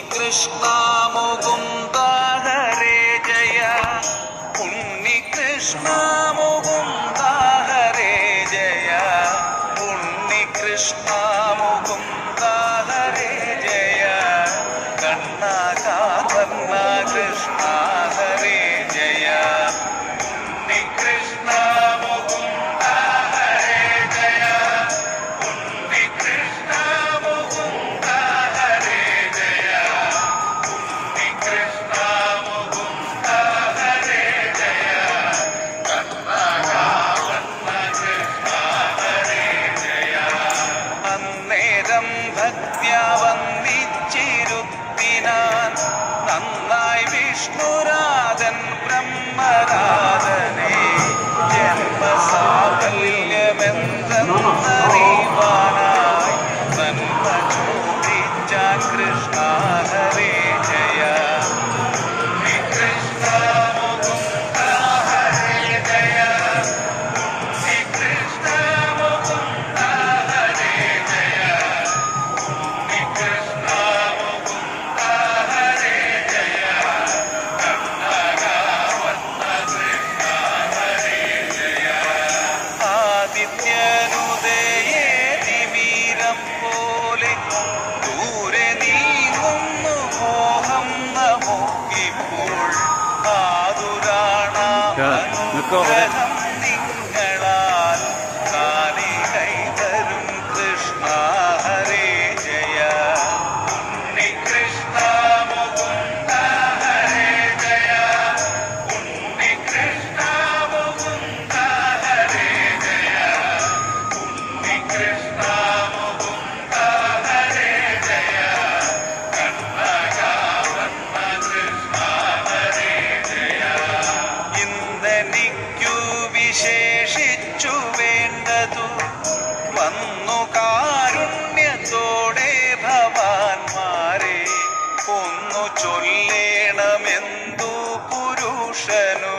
ഉണ്ണികൃഷ്ണ മുകുന്ദ ഹരേ ജയ ഉണ്ണികൃഷ്ണ മുകുന്ദ ഹരേ ജയ ഉണ്ണികൃഷ്ണ മുകുന്ദ ഹരേ ജയ കണ്ണ കാർവർണ കൃഷ്ണ ഹരേ ജയ ഉണ്ണികൃഷ്ണ മുകുന്ദ ഹരേ ജയ ഉണ്ണികൃഷ്ണ മുകുന്ദ ഹരേ ജയ ഉണ്ണികൃഷ്ണ മുകുന്ദ ഹരേ ജയ കർണകാവണ്ണ കൃഷ്ണ ഹരേ ജയ അന്നേരം ഭക്ത്യ വന്ദിച്ചിരുത്തിനാൻ നന്നായി വിഷ്ണുരാജൻ ബ്രഹ്മരാജനെ ജന്മസാഫല്യമെന്തെന്നറിവാനായി നന്മ ചോദിച്ചാൻ കൃഷ്ണ ഹരേ ജയ കൃഷ്ണ മുകുന്ദ ഹരേ ജയ കൃഷ്ണ മുകുന്ദ ഹരേ ജയ കൃഷ്ണ മുകുന്ദ ഹരേ ജയ കർണകാവണ്ണ കൃഷ്ണ ഹരേ ജയ ആദിത്യനുദയേ തിമീരം പോലെ ദൂരെ നീങ്ങുന്നു മോഹം നമുക്കിപ്പോൾ നിക്കോ അവിടെ. ആതുരാണാം നിങ്ങളാൽ കാലി കൈതരും കൃഷ്ണ ഹരേ ജയ ഉണ്ണികൃഷ്ണ മുകുന്ദ ഹരേ ജയ ഉണ്ണികൃഷ്ണ മുകുന്ദ ഹരേ ജയ ഉണ്ണികൃഷ്ണ മുകുന്ദ ഹരേ ജയ കർണകാവണ്ണ കൃഷ്ണ ഹരേ ജയ ഇന്നെനിക്കു വിശേഷിച്ചു വേണ്ടതു വന്നു കാരുണ്യത്തോടെ ഭവാന്മാരെ ഒന്നു ചൊല്ലേണമെന്തു പുരുഷനു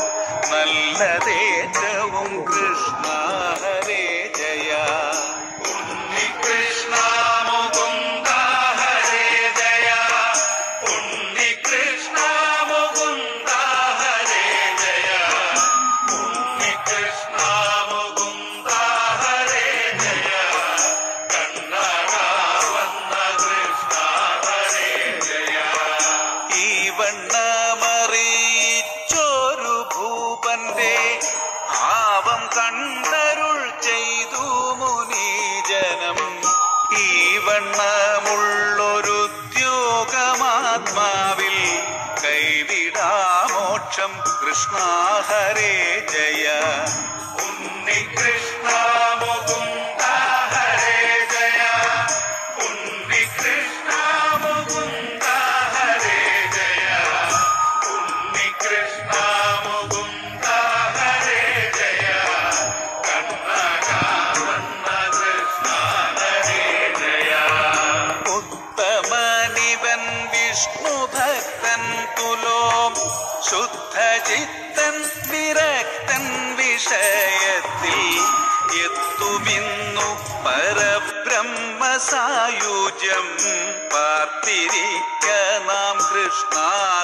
നല്ലതേറ്റവും കൃഷ്ണ ഹരേ ജയ ഉണ്ണികൃഷ്ണ മുകുന്ദ ഹരേ ജയ ഉണ്ണികൃഷ്ണ മുകുന്ദ ഹരേ ജയ ഉണ്ണികൃഷ്ണ മുകുന്ദ ഹരേ ജയ കണ്ണകാവണ്ണ കൃഷ്ണ ഹരേ ജയ ഈ വണ്ണമറിയിച്ചൊരു ഭൂപന്റെ ഭാവം കണ്ടരുൾ ചെയ്തു മുനീജനം ഈ വണ്ണമുള്ളൊരുദ്യോഗമാത്മാവിൽ കൈവിടാമോക്ഷം കൃഷ്ണ ഹരേ ജയ ഉണ്ണികൃഷ്ണ മുകുന്ദ ഹരേ ജയ ഉണ്ണികൃഷ്ണ മുകുന്ദ ഹരേ ജയ ഉണ്ണികൃഷ്ണ മുകുന്ദ ഹരേ ജയ കർണകാവണ്ണ കൃഷ്ണ ഹരേ ജയ ഉത്തമനിവൻ വിഷ്ണു ഭക്തൻ തുലോം ശുദ്ധചിത്തൻ വിരക്തൻ വിഷയത്തിൽ എത്തുമിന്നു പരബ്രഹ്മസായുജ്യം പാർത്തിരിക്ക നാം കൃഷ്ണ